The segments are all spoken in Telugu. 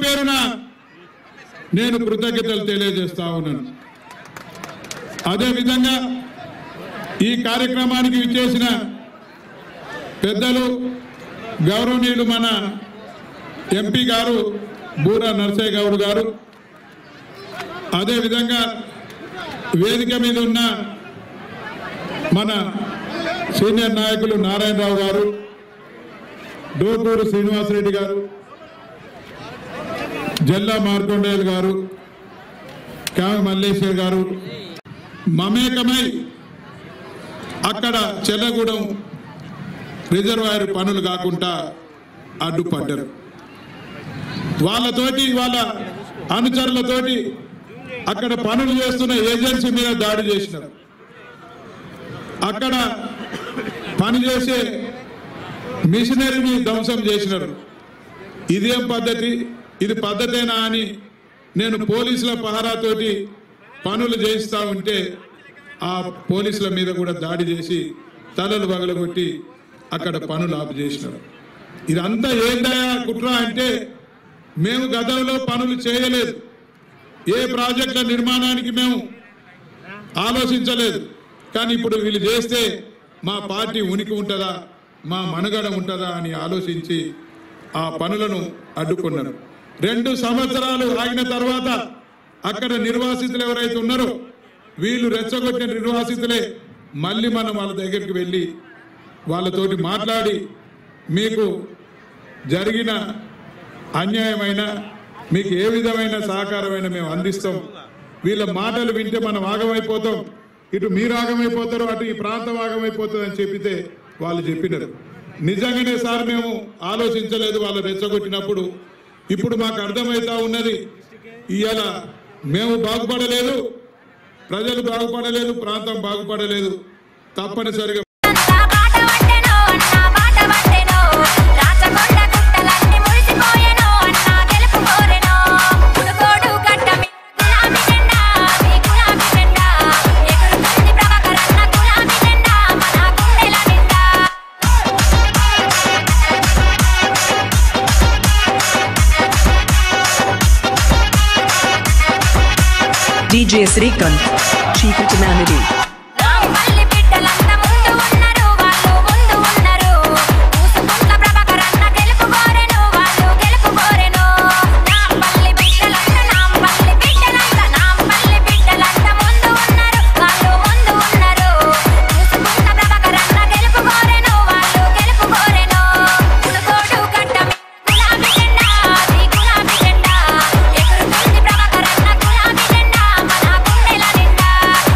పేరున నేను కృతజ్ఞతలు తెలియజేస్తా ఉన్నాను అదేవిధంగా ఈ కార్యక్రమానికి విచ్చేసిన పెద్దలు గౌరవనీయులు మన ఎంపీ గారు బూరా నర్సయ్య గౌడ్ గారు అదేవిధంగా వేదిక మీద ఉన్న మన సీనియర్ నాయకులు నారాయణరావు గారు డోకూరు శ్రీనివాసరెడ్డి గారు జల్లా మార్కొండేయులు గారు కామె మల్లేశ్వర్ గారు మమేకమై అక్కడ చెల్లగూడెం రిజర్వాయర్ పనులు కాకుండా అడ్డుపడ్డారు వాళ్ళతోటి వాళ్ళ అనుచరులతోటి అక్కడ పనులు చేస్తున్న ఏజెన్సీ మీద దాడి చేసినారు అక్కడ పనిచేసే మిషనరీని ధ్వంసం చేసినారు ఇదేం పద్ధతి ఇది పద్ధతేనా అని నేను పోలీసుల పహరాతోటి పనులు చేయిస్తా ఉంటే ఆ పోలీసుల మీద కూడా దాడి చేసి తలలు పగలగొట్టి అక్కడ పనులు ఆపు చేసినారు ఇదంతా ఏందయా కుట్ర అంటే మేము గతంలో పనులు చేయలేదు ఏ ప్రాజెక్టుల నిర్మాణానికి మేము ఆలోచించలేదు కానీ ఇప్పుడు వీళ్ళు చేస్తే మా పార్టీ ఉనికి ఉంటుందా మా మనుగడ ఉంటుందా అని ఆలోచించి ఆ పనులను అడ్డుకున్నారు రెండు సంవత్సరాలు ఆగిన తర్వాత అక్కడ నిర్వాసితులు ఎవరైతే ఉన్నారో వీళ్ళు రెచ్చగొట్టిన నిర్వాసితులే మళ్ళీ మనం వాళ్ళ దగ్గరికి వెళ్ళి వాళ్ళతోటి మాట్లాడి మీకు జరిగిన అన్యాయమైన మీకు ఏ విధమైన సహకారమైన మేము అందిస్తాం వీళ్ళ మాటలు వింటే మనం ఆగమైపోతాం ఇటు మీరు ఆగమైపోతారు అటు ఈ ప్రాంతం ఆగమైపోతుంది అని చెప్పితే వాళ్ళు చెప్పినారు నిజంగానే సార్ మేము ఆలోచించలేదు వాళ్ళు రెచ్చగొట్టినప్పుడు ఇప్పుడు మాకు అర్థమవుతా ఉన్నది ఇవాళ మేము బాగుపడలేదు ప్రజలు బాగుపడలేదు ప్రాంతం బాగుపడలేదు తప్పనిసరిగా అన్నా బాట పట్టెనో అన్నా బాట పట్టెనో రాచకొండ గుట్టలన్నీ మురిసిపోయెనో అన్నా గెలుపు కోరెనో పుడుకోడు గడ్డ మీద గులాబీ జెండా మీ గులాబీ జెండా ఎగురుతుంది ప్రభాకరన్న గులాబీ జెండా మన గుండెల నిండా DJ Srikanth, Chikati Melody. Rampalli బిడ్డలంతా ముందు ఉన్నారు వాళ్ళు ముందు ఉన్నారు పూసుకుంట్ల ప్రభాకరన్న గెలుపు కోరెను వాళ్ళు గెలుపు కోరెను నాంపల్లి బిడ్డలంతా నాంపల్లి బిడ్డలంతా నాంపల్లి బిడ్డలంతా ముందు ఉన్నారు వాళ్ళు ముందు ఉన్నారు పూసుకుంట్ల ప్రభాకరన్న గెలుపు కోరెను వాళ్ళు గెలుపు కోరెను పులుకోడు గడ్డ మీద గులాబీ జెండా అది గులాబీ జెండా ఎగురుతుంది ప్రభాకరన్న గులాబీ జెండా మన గుండెల నిండా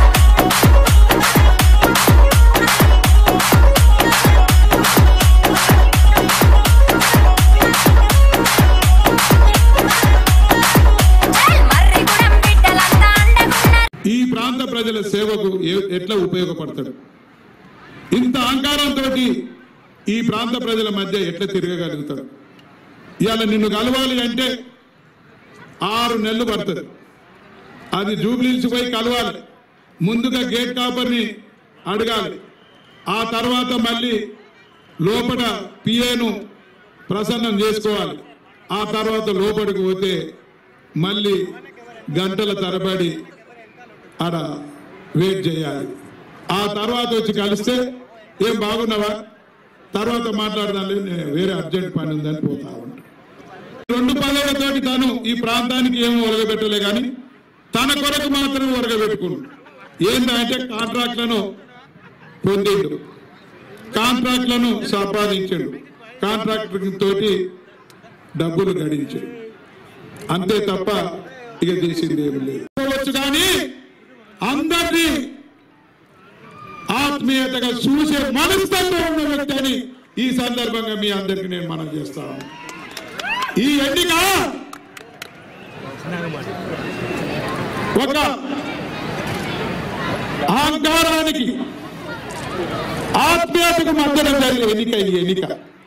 మర్రిగూడెం బిడ్డలంతా అండగున్నారు ఈ ప్రాంత ప్రజల సేవకు ఏ- ఎట్లా ఉపయోగపడతాడు ఇంత అహంకారంతో ఈ ప్రాంత ప్రజల మధ్య ఎట్లా తిరగగలుగుతాడు ఇవాళ నిన్ను కలవాలి అంటే ఆరు నెలలు పడుతుంది అది జూబ్లీల్స్ పోయి కలవాలి ముందుగా గేట్ కాపర్ని అడగాలి ఆ తర్వాత మళ్ళీ లోపల పిఏను ప్రసన్నం చేసుకోవాలి ఆ తర్వాత లోపలికి పోతే మళ్ళీ గంటల తరబడి ఆడ వెయిట్ చేయాలి ఆ తర్వాత వచ్చి కలిస్తే ఏం బాగున్నావా తర్వాత మాట్లాడదాం నేను వేరే అర్జెంట్ పని ఉందని పోతా ఉంటా రెండు పదవులతోటి తను ఈ ప్రాంతానికి ఏమో ఒరగబెట్టలే కానీ తన కొరకు మాత్రం ఒరగబెట్టుకున్నాడు ఏంటంటే కాంట్రాక్ట్లను పొందిండు కాంట్రాక్ట్లను సంపాదించాడు కాంట్రాక్ట్ తోటి డబ్బులు గడించాడు అంతే తప్ప ఇక చేసింది ఏమి లేదు పోవచ్చు కానీ అందరినీ ఆత్మీయతగా చూసే మనస్తత్వం ఉన్న వ్యక్తి అని ఈ సందర్భంగా మీ అందరికీ నేను మనం చేస్తాను ఈ ఎన్నిక ఒక అహంకారానికి ఆత్మీయతకు మధ్యన జరిగే ఎన్నిక ఈ ఎన్నిక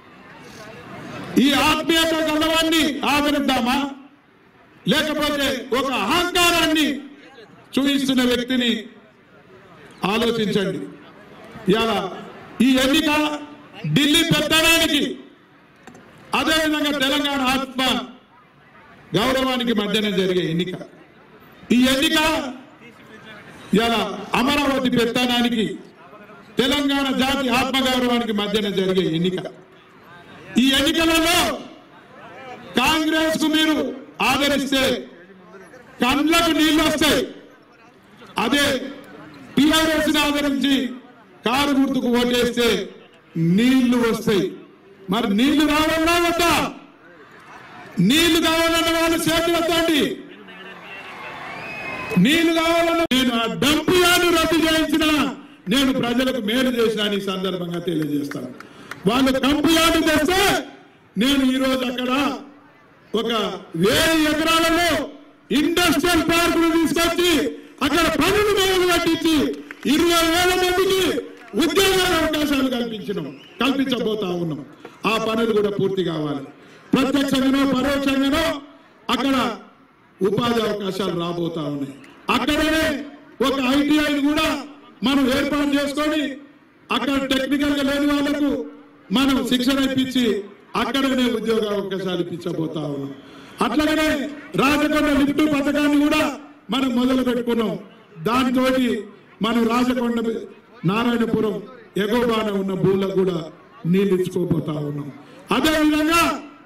ఈ ఆత్మీయత గలవాన్ని ఆదరిద్దామా లేకపోతే ఒక అహంకారాన్ని చూపిస్తున్న వ్యక్తిని ఆలోచించండి ఇలా ఈ ఎన్నిక ఢిల్లీ పెట్టడానికి అదేవిధంగా తెలంగాణ ఆత్మ గౌరవానికి మధ్యన జరిగే ఎన్నిక ఈ ఎన్నిక ఇలా అమరావతి పెత్తనానికి తెలంగాణ జాతి ఆత్మగౌరవానికి మధ్యన జరిగే ఎన్నిక ఈ ఎన్నికలలో కాంగ్రెస్ కు మీరు ఆదరిస్తే కండ్లకు నీళ్లు వస్తాయి అదే టిఆర్ఎస్ ఆదరించి కారు గుర్తుకు ఓటేస్తే నీళ్లు వస్తాయి మరి నీళ్లు రావాలన్నా వద్దా నీళ్లు కావాలన్న వాళ్ళు చేతులు ఎత్తండి నీళ్లు కావాలన్న నేను ఆ డంప్ యార్డు రద్దు చేయించిన నేను ప్రజలకు మేలు చేసిన ఈ సందర్భంగా తెలియజేస్తాను వాళ్ళు కంపు యార్డు తెస్తే నేను ఈ రోజు అక్కడ ఒక వేయి ఎకరాలలో ఇండస్ట్రియల్ పార్కులు తీసుకొచ్చి అక్కడ పనులు మొదలు పట్టించి ఇరవై వేల మందికి ఉద్యోగాల అవకాశాలు కల్పించినాం కల్పించబోతా ఉన్నాం ఆ పనులు కూడా పూర్తి కావాలి ప్రత్యక్షంగానో పరోక్షంగానో అక్కడ ఉపాధి అవకాశాలు రాబోతా ఉన్నాయి అక్కడనే ఒక ఐటీఐని కూడా మనం ఏర్పాటు చేసుకొని అక్కడ టెక్నికల్ గా లేని వాళ్ళకు మనం శిక్షణ ఇప్పించి అక్కడనే ఉద్యోగ అవకాశాలు ఇప్పించబోతా ఉన్నాం అట్లాగనే రాజకొండ లిఫ్ట్ పథకాన్ని కూడా మనం మొదలు పెట్టుకున్నాం దాంతో మనం రాజకొండ నారాయణపురం ఎగోబాన ఉన్న భూములకు కూడా నీళ్ళు ఇచ్చుకోబోతా ఉన్నాం అదే విధంగా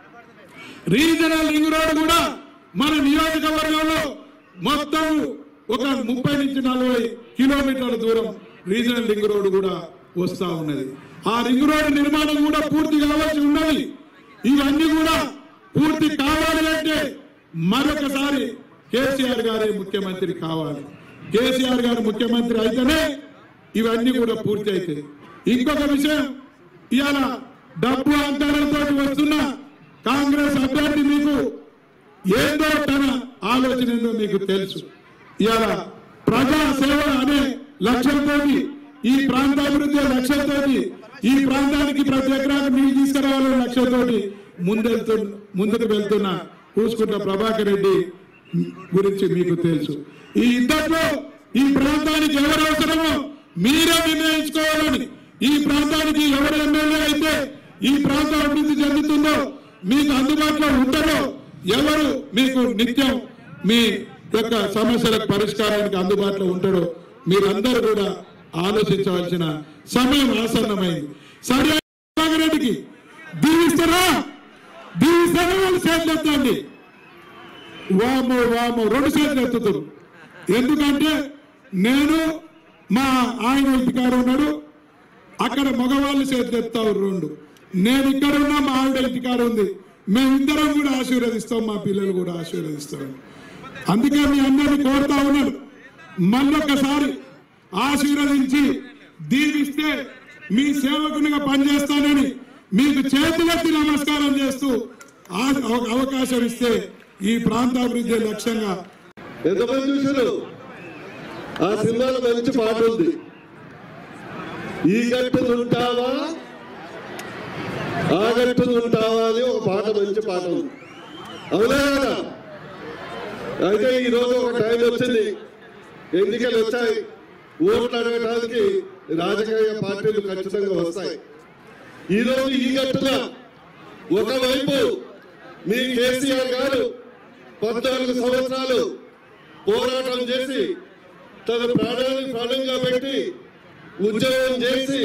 రీజనల్ రింగ్ రోడ్ కూడా మన నియోజకవర్గంలో మొత్తం ఒక ముప్పై నుంచి నలభై కిలోమీటర్ల దూరం రీజనల్ రింగ్ రోడ్ కూడా వస్తా ఉన్నది ఆ రింగ్ రోడ్ నిర్మాణం కూడా పూర్తి కావాల్సి ఉన్నది ఇవన్నీ కూడా పూర్తి కావాలి అంటే మరొకసారి కేసీఆర్ గారే ముఖ్యమంత్రి కావాలి కేసీఆర్ గారు ముఖ్యమంత్రి అయితేనే ఇవన్నీ కూడా పూర్తి అవుతాయి ఇంకొక విషయం ఇవాళ డబ్బు అంతరంతో వస్తున్న కాంగ్రెస్ అభ్యర్థి మీకు ఏందో తన ఆలోచన ఏందో మీకు తెలుసు ఇవాళ ప్రజా సేవ అనే లక్ష్యంతో ఈ ప్రాంత అభివృద్ధి లక్ష్యంతో ఈ ప్రాంతానికి ప్రతి ఎకరానికి నీళ్ళు తీసుకురావాలనే లక్ష్యంతో ముందెళ్తు ముందుకు వెళ్తున్న కూసుకుంట ప్రభాకర్ రెడ్డి గురించి మీకు తెలుసు ఈ ఇద్దరిలో ఈ ప్రాంతానికి ఎవరు అవసరమో మీరే నిర్ణయించుకోవాలని ఈ ప్రాంతానికి ఎవరు ఎమ్మెల్యే అయితే ఈ ప్రాంతం అభివృద్ధి చెందుతుందో మీకు అందుబాటులో ఉంటారో ఎవరు మీకు నిత్యం మీ యొక్క సమస్యలకు పరిష్కారానికి అందుబాటులో ఉంటాడో మీరందరూ కూడా ఆలోచించవలసిన సమయం ఆసన్నమైంది సరే రెడ్డికి దీవిస్తారా దీవిస్తారా వాళ్ళు చేతులు ఎత్తండి వామో వామో రెండు చేతులు ఎత్తుతారు ఎందుకంటే నేను మా ఆయన ఇంటికారు ఉన్నాడు అక్కడ మగవాళ్ళు చేతులు ఎత్తారు రెండు నేను ఇక్కడ ఉన్నా మా ఆవిడ ఇంటికారు ఉంది మేమిద్దరం కూడా ఆశీర్వదిస్తాం మా పిల్లలు కూడా ఆశీర్వదిస్తారు అందుకే మీ అందరిని కోరుతా ఉన్నాను మళ్ళొక్కసారి ఆశీర్వదించి దీవిస్తే మీ సేవకునిగా పనిచేస్తానని మీకు చేతులెత్తి నమస్కారం చేస్తూ ఆ- అవ- అవకాశం ఇస్తే ఈ ప్రాంతాభివృద్ధి లక్ష్యంగా ఎంతమంది చూశారు ఆ సినిమాలో మంచి పాట ఉంది ఈ గట్టు ఉంటావా ఆ గట్టు ఉంటావా అని ఒక పాట మంచి పాట ఉంది అవునా కదా అయితే ఈ రోజు ఒక టైం వచ్చింది ఎన్నికలు వచ్చాయి ఓట్లు అడగడానికి రాజకీయ పార్టీలు ఖచ్చితంగా వస్తాయి ఈ రోజు ఈ గట్టున ఒకవైపు మీ కేసీఆర్ గారు పద్నాలుగు సంవత్సరాలు పోరాటం చేసి తన ప్రాణాన్ని ప్రాణంగా పెట్టి ఉద్యోగం చేసి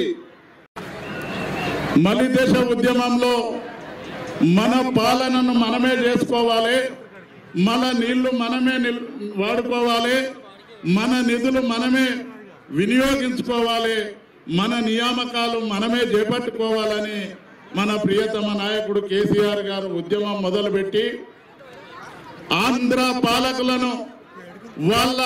మలి దేశ ఉద్యమంలో మన పాలనను మనమే చేసుకోవాలి మన నీళ్లు మనమే నిల్- వాడుకోవాలి మన నిధులు మనమే వినియోగించుకోవాలి మన నియామకాలు మనమే చేపట్టుకోవాలని మన ప్రియతమ నాయకుడు కేసీఆర్ గారు ఉద్యమం మొదలుపెట్టి ఆంధ్ర పాలకులను వాళ్ళ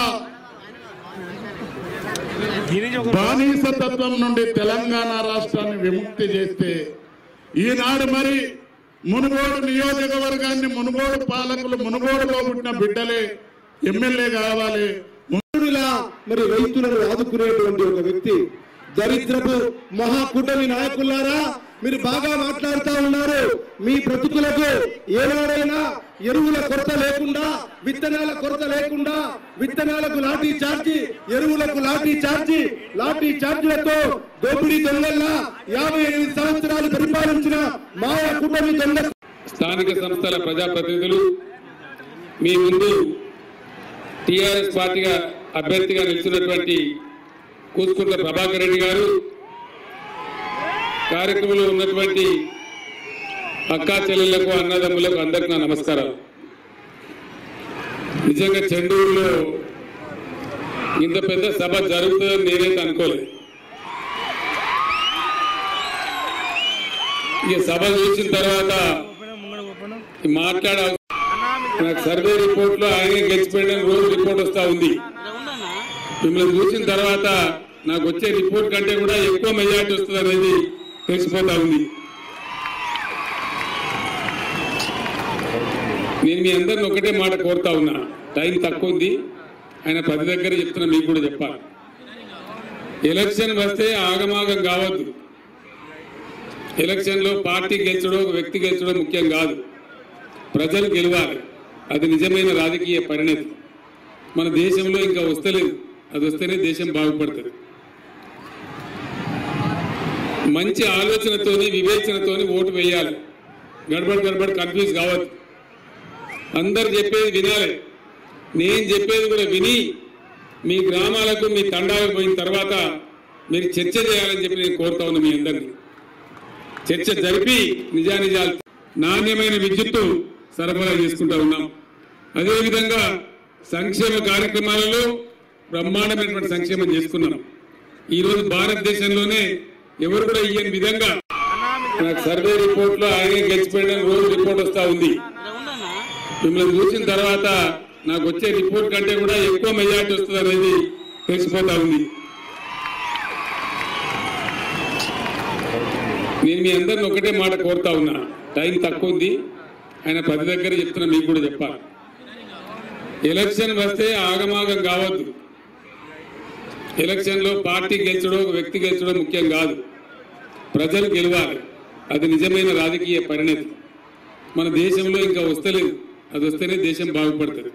బానిసతత్వం నుండి తెలంగాణ రాష్ట్రాన్ని విముక్తి చేస్తే ఈనాడు మరి మునుగోడు నియోజకవర్గాన్ని మునుగోడు పాలకులు మునుగోడులో పుట్టిన బిడ్డలే ఎమ్మెల్యే కావాలి ఇలా మరి రైతులను ఆదుకునేటువంటి ఒక వ్యక్తి దరిద్రపు మహాకూటమి నాయకులారా మీరు బాగా మాట్లాడుతూ ఉన్నారు మీ బ్రతుకులకు ఏనాడైనా ఎరువుల కొరత లేకుండా విత్తనాల కొరత లేకుండా విత్తనాలకు లాఠీ చార్జి ఎరువులకు లాఠీ చార్జి లాఠీ చార్జీలతో దోపిడీ దొంగల్లా యాభై ఎనిమిది సంవత్సరాలు పరిపాలించిన మాయ కూటమి దొంగ స్థానిక సంస్థల ప్రజాప్రతినిధులు మీ ముందు టిఆర్ఎస్ పార్టీగా అభ్యర్థిగా నిలిచినటువంటి కూసుకుంట్ల ప్రభాకర్ రెడ్డి గారు కార్యక్రమంలో ఉన్నటువంటి అక్కా చెల్లెళ్లకు అన్నదమ్ములకు అందరికీ నా నమస్కారాలు నిజంగా చెండూరులో ఇంత పెద్ద సభ జరుగుతుందని నేనైతే అనుకోలేదు ఇక సభ చూసిన తర్వాత మాట్లాడ నాకు సర్వే రిపోర్ట్ లో ఆయన గెలిచిపోయిన రోజు రిపోర్ట్ వస్తా ఉంది మిమ్మల్ని చూసిన తర్వాత నాకు వచ్చే రిపోర్ట్ కంటే కూడా ఎక్కువ మెజార్టీ వస్తుంది అనేది తెలిసిపోతా ఉంది నేను మీ అందరిని ఒకటే మాట కోరుతా ఉన్నా టైం తక్కువ ఉంది ఆయన పది దగ్గర చెప్తున్నా మీకు కూడా చెప్పాలి ఎలక్షన్ వస్తే ఆగమాగం కావద్దు ఎలక్షన్ లో పార్టీ గెలిచడం ఒక వ్యక్తి గెలిచడం ముఖ్యం కాదు ప్రజలు గెలవాలి అది నిజమైన రాజకీయ పరిణతి మన దేశంలో ఇంకా వస్తలేదు అది వస్తేనే దేశం బాగుపడుతుంది మంచి ఆలోచనతోని వివేచనతోని ఓటు వేయాలి గడబడి గడబడి కన్ఫ్యూజ్ కావద్దు అందరు చెప్పేది వినాలి నేను చెప్పేది కూడా విని మీ గ్రామాలకు మీ తండాలకు పోయిన తర్వాత మీరు చర్చ చేయాలని చెప్పి నేను కోరుతా ఉన్నా మీ అందరినీ చర్చ జరిపి నిజానిజాలు నాణ్యమైన విద్యుత్తు సరఫరా చేసుకుంటా ఉన్నాం అదేవిధంగా సంక్షేమ కార్యక్రమాలలో బ్రహ్మాండమైనటువంటి సంక్షేమం చేసుకున్నాం ఈ రోజు భారతదేశంలోనే ఎవరు కూడా ఇయ్యని విధంగా నాకు సర్వే రిపోర్ట్ లో ఆయన గెలిచిపోయిన రోజు రిపోర్ట్ వస్తా ఉంది మిమ్మల్ని చూసిన తర్వాత నాకు వచ్చే రిపోర్ట్ కంటే కూడా ఎక్కువ మెజార్టీ వస్తుంది అనేది తెలిసిపోతా ఉంది నేను మీ అందరిని ఒకటే మాట కోరుతా ఉన్నా టైం తక్కువ ఉంది ఆయన పది దగ్గర చెప్తున్నా మీకు కూడా చెప్పాలి ఎలక్షన్ వస్తే ఆగమాగం కావద్దు ఎలక్షన్ లో పార్టీ గెలిచడం ఒక వ్యక్తి గెలిచడం ముఖ్యం కాదు ప్రజలు గెలవాలి అది నిజమైన రాజకీయ పరిణతి మన దేశంలో ఇంకా వస్తలేదు అది వస్తేనే దేశం బాగుపడుతుంది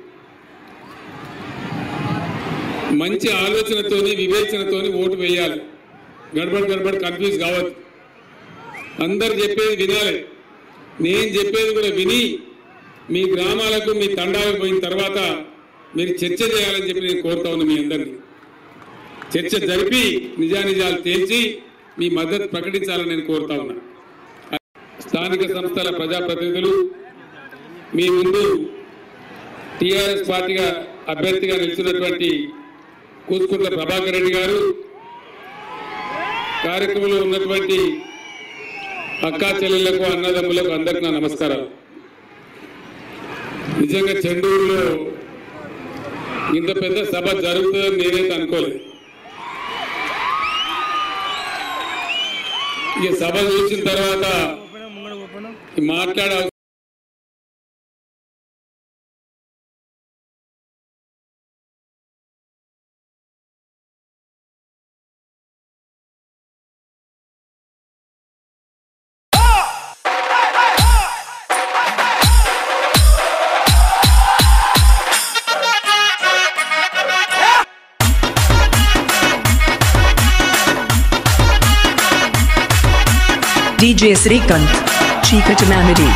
మంచి ఆలోచనతోని వివేచనతోని ఓటు వేయాలి గడబడి గడబడి కన్ఫ్యూజ్ కావద్దు అందరు చెప్పేది వినాలి నేను చెప్పేది కూడా విని మీ గ్రామాలకు మీ తండాలకు పోయిన తర్వాత మీరు చర్చ చేయాలని చెప్పి నేను కోరుతా ఉన్నా మీ అందరినీ చర్చ జరిపి నిజానిజాలు తేల్చి మీ మద్దతు ప్రకటించాలని నేను కోరుతా ఉన్నా స్థానిక సంస్థల ప్రజాప్రతినిధులు మీ ముందు టిఆర్ఎస్ పార్టీగా అభ్యర్థిగా నిలిచినటువంటి కూసుకుంట్ల ప్రభాకర్ రెడ్డి గారు కార్యక్రమంలో ఉన్నటువంటి అక్కా చెల్లెళ్లకు అన్నదమ్ములకు అందరికీ నా నమస్కారాలు నిజంగా చెండూరులో ఇంత పెద్ద సభ జరుగుతుందని నేనైతే అనుకోలేదు ఇక సభ చూసిన తర్వాత మాట్లాడ DJ Srikant, Chikati Melody.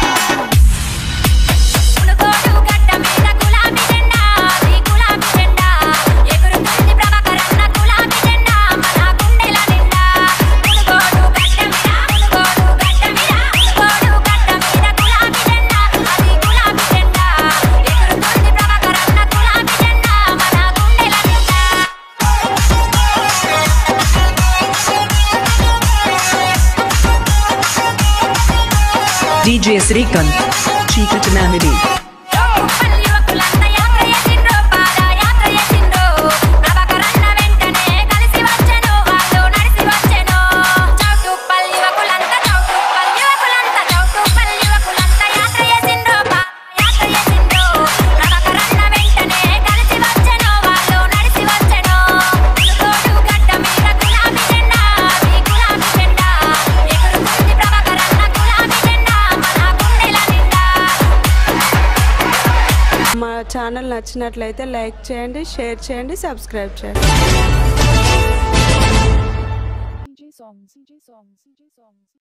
Munugode గడ్డ మీద గులాబీ జెండా అది గులాబీ జెండా ఎగురుతుంది ప్రభాకరన్న గులాబీ జెండా మన గుండెల నిండా మునుగోడు గడ్డ మీద మునుగోడు గడ్డ మీద మునుగోడు గడ్డ మీద గులాబీ జెండా అది గులాబీ జెండా ఎగురుతుంది ప్రభాకరన్న గులాబీ జెండా మన గుండెల నిండా DJ Srikant, Chikati Melody. పల్లి యువకులంతా యాత్ర చేసిండ్రో పాదయాత్ర చేసిండ్రో ప్రభాకరన్న వెంటనే కలిసి వచ్చెను వాళ్ళు నడిసి వచ్చెను చౌటు పల్లి యువకులంతా చౌటు పల్లి యువకులంతా చౌటు పల్లి యువకులంతా యాత్ర చేసిండ్రో పాదయాత్ర చేసిండ్రో ప్రభాకరన్న వెంటనే కలిసి వచ్చెను వాళ్ళు నడిసి వచ్చెను మునుగోడు గడ్డ మీద గులాబీ జెండా అది గులాబీ జెండా ఎగురుతుంది ప్రభాకరన్న గులాబీ జెండా మన గుండెల నిండా మా ఛానల్ నచ్చినట్లయితే లైక్ చేయండి షేర్ చేయండి సబ్స్క్రైబ్ చేయండి CJ songs, CJ songs, CJ songs.